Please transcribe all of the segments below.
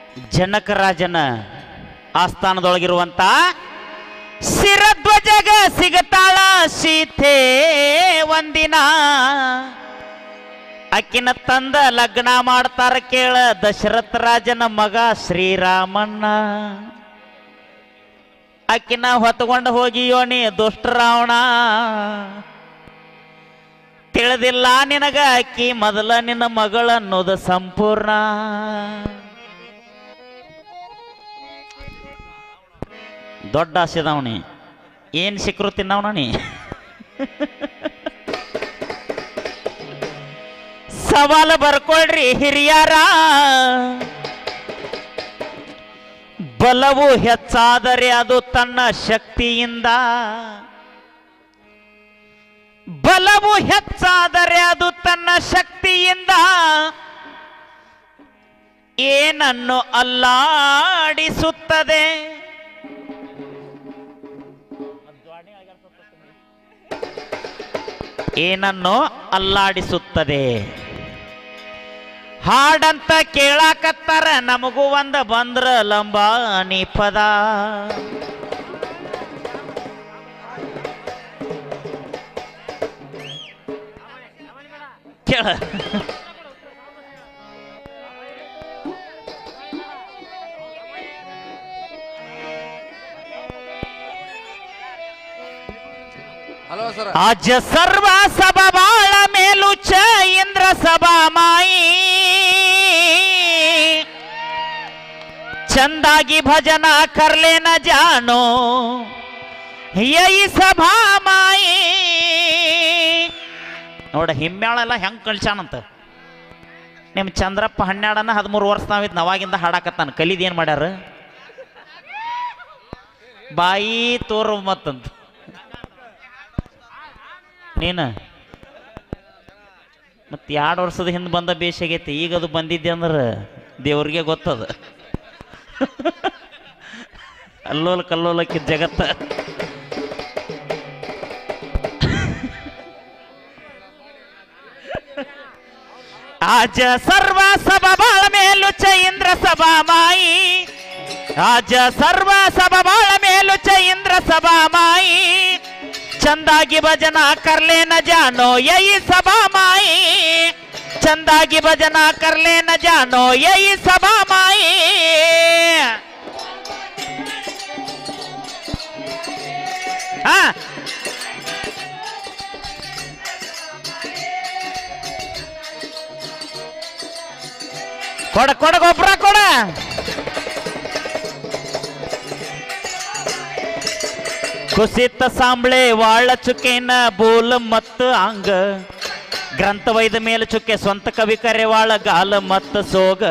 ಜನಕರಾಜನ ಆಸ್ಥಾನದೊಳಗಿರುವಂತ ಶಿರಧ್ವಜಗ ಸಿಗತಾಳ ಸೀತೆ ಒಂದಿನ ಅಕ್ಕಿನ ತಂದ ಲಗ್ನ ಮಾಡ್ತಾರ ಕೇಳ ದಶರಥ ರಾಜನ ಮಗ ಶ್ರೀರಾಮಣ್ಣ ಅಕ್ಕಿನ ಹೊತ್ಕೊಂಡು ಹೋಗಿ ಯೋನಿ ದುಷ್ಟ ರಾವಣ ತಿಳಿದಿಲ್ಲ ನಿನಗ ಅಕ್ಕಿ ಮೊದಲ ನಿನ್ನ ಮಗಳನ್ನೋದು ಸಂಪೂರ್ಣ ದೊಡ್ಡ ಆಸೆದವನಿ ಏನ್ ಸಿಕ್ಕರು ತಿನ್ನವನ ನೀ ಸವಾಲು ಬರ್ಕೊಳ್ರಿ ಹಿರಿಯರ ಬಲವು ಹೆಚ್ಚಾದರೆ ಅದು ತನ್ನ ಶಕ್ತಿಯಿಂದ ಬಲವು ಹೆಚ್ಚಾದರೆ ಅದು ತನ್ನ ಶಕ್ತಿಯಿಂದ ಏನನ್ನು ಅಲ್ಲಾಡಿಸುತ್ತದೆ ಏನನ್ನು ಅಲ್ಲಾಡಿಸುತ್ತದೆ ಹಾಡಂತ ಕೇಳಾಕತ್ತಾರ ನಮಗೂ ಒಂದ ಬಂದ್ರ ಲಂಬಾಣಿ ಪದ ಕೇಳ ಹಲೋ ಸರ್ ಅಜ ಸರ್ವ ಸಭಾ ಬಾಳ ಮೇಲು ಚ ಇಂದ್ರ ಸಭಾ ಮಾಯಿ ಚಂದಾಗಿ ಭಜನ ಕರ್ಲೇನ ಜಾನೋ ಯೈ ಸಭಾ ಮಾಯಿ ನೋಡ ಹಿಮ್ಮೇಳೆಲ್ಲ ಹೆಂಗ್ ಕಳ್ಸಾನಂತ ನಿಮ್ ಚಂದ್ರಪ್ಪ ಹನ್ನೆರಡನ ಹದಿಮೂರು ವರ್ಷ ನಾವಿದ್ ಅವಾಗಿಂದ ಹಾಡಾಕತ್ತಾನ ಕಲಿದ್ ಏನ್ ಮಾಡ್ಯಾರ ಬಾಯಿ ತೋರು ಮತ್ತಂತ ನೀನು ಮತ್ತೆ ಎರಡು ವರ್ಷದ ಹಿಂದೆ ಬಂದ ಬೇಸಾಗೈತಿ ಈಗ ಅದು ಬಂದಿದ್ದೆ ಅಂದ್ರೆ ದೇವ್ರಿಗೆ ಗೊತ್ತದ ಅಲ್ಲೋಲ ಕಲ್ಲೋಲಕ್ಕಿದ್ದ ಜಗತ್ತ ಆಜ ಸರ್ವ ಸಭಾ ಬಾಳ ಮೇಲು ಚ ಇಂದ್ರ ಸಭಾ ಮಾಯಿ ಆಜ ಸರ್ವ ಸಭಾ ಬಾಳ ಮೇಲು ಚ ಇಂದ್ರ ಸಭಾ ಮಾಯಿ ಚಂದಾಗಿ ಭಜನ ಕರ್ಲೇನ ಜಾನೋ ಯೈ ಸಭಾ ಮಾಯಿ ಚಂದಾಗಿ ಭಜನ ಕರ್ಲೇನ ಜಾನೋ ಯೈ ಸಭಾ ಮಾಯಿ ಹಾ ಕೊಡ ಕೊಡ ಗೊಬ್ಬರ ಕೊಡ ಕುಸಿತ ಸಾಂಬ್ಳೆ ವಾಳ ಚುಕ್ಕೆನ ಬೋಲ್ ಮತ್ತು ಅಂಗ ಗ್ರಂಥ ವೈದ ಮೇಲೆ ಚುಕ್ಕೆ ಸ್ವಂತ ಕವಿ ಕರೆವಾಳ ಗಾಲ ಮತ್ತು ಸೋಗ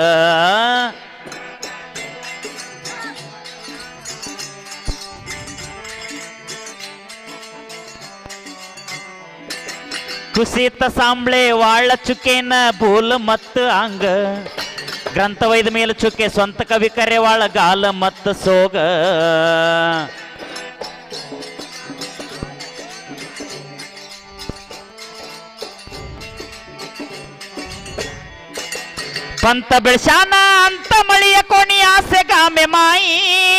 ಕುಸಿತ ಸಾಂಬ್ಳೆ ವಾಳ ಚುಕ್ಕೆನ ಬೋಲ್ ಮತ್ತು ಅಂಗ ಗ್ರಂಥ ವೈದ ಮೇಲೆ ಚುಕ್ಕೆ ಸ್ವಂತ ಕವಿ ಕರೆವಾಳ ಗಾಲ ಮತ್ತು ಸೋಗ ಪಂತ ಬೆಳ್ಸಾನ ಅಂತ ಮಳಿಯ ಕೋಣಿ ಆಸೆ ಗಾಮೆ ಮಾಯಿ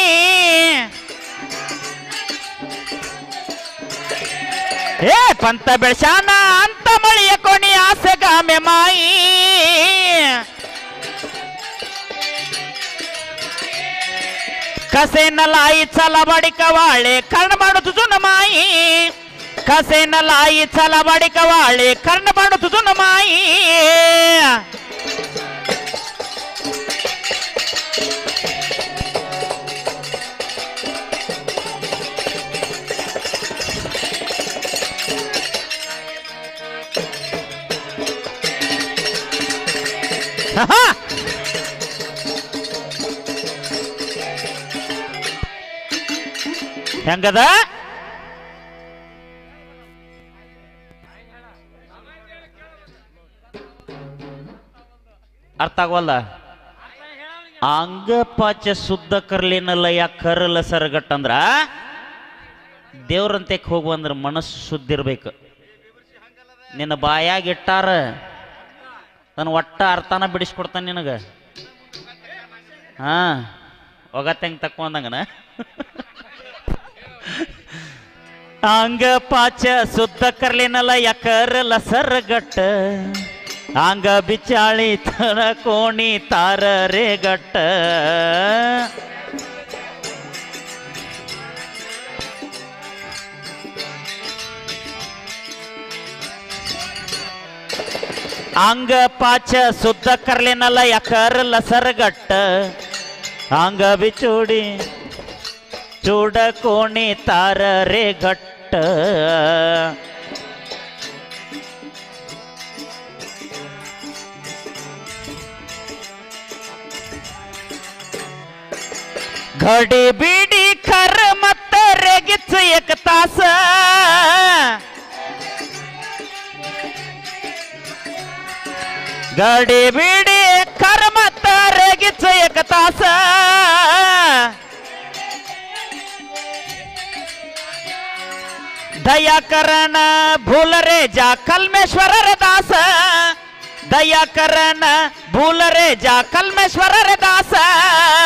ಏ ಪಂತ ಬೆಳ್ಸಾನ ಅಂತ ಮಳಿಯ ಕೋಣಿ ಆಸೆ ಗಾಮೆ ಮಾಯಿ ಕಸೆನ ಲಾಯಿ ಚಲ ಬಡಿಕ ವಾಳೆ ಕರ್ಣ ಮಾಡುತ್ತು ಮಾಯಿ ಕಸೆನ ಲಾಯಿ ಚಲ ಬಡಿಕ ವಾಳೆ ಕರ್ಣ ಮಾಡುತ್ತು ಮಾಯಿ ಆಹಾ! ಹೆಂಗದ ಅರ್ಥ ಆಗವಲ್ಲ ಅಂಗ ಪಾಚ ಶುದ್ಧ ಕರ್ಲಿನಲ್ಲ ಯಾಕೆ ಕರಲ ಸರಗಟ್ಟ ಅಂದ್ರ ದೇವ್ರಂತೆಕ್ ಹೋಗುವಂದ್ರ ಮನಸ್ಸು ಶುದ್ಧ ಇರ್ಬೇಕು ನಿನ್ನ ಬಾಯಾಗ ಇಟ್ಟಾರ ನಾನು ಒಟ್ಟ ಅರ್ಥನ ಬಿಡಿಸ್ಕೊಡ್ತಾನೆ ನಿನಗ ಹಾ ಒಗತ್ತಂಗ್ ತಕ್ಕೊಂದಂಗನ ಅಂಗ ಪಾಚ ಸುದ್ದ ಕರ್ಲಿನಲ ಯಕರ ಲಸರ ಗಟ್ಟ ಅಂಗ ಬಿಚಾಳಿ ತರ ಕೋಣಿ ತಾರ ರೇ ಗಟ್ಟ ಅಂಗ ಪಾಚ ಸುದ್ದ ಕರ್ಲಿನಲ ಯಕರ ಲಸರ ಗಟ್ಟ ಅಂಗ ಬಿಚೂಡಿ ಚೂಡ ಕೋಣಿ ತಾರ ರೇ ಗಟ್ಟ घडी बिडी खर मत रेगीच एक तास घडी बिडी खर मत रेगीच एक तास दयाकरण भूल रे जा कलमेश्वर रे दास दयाकरण भूल रे जा कलमेश्वर रे दास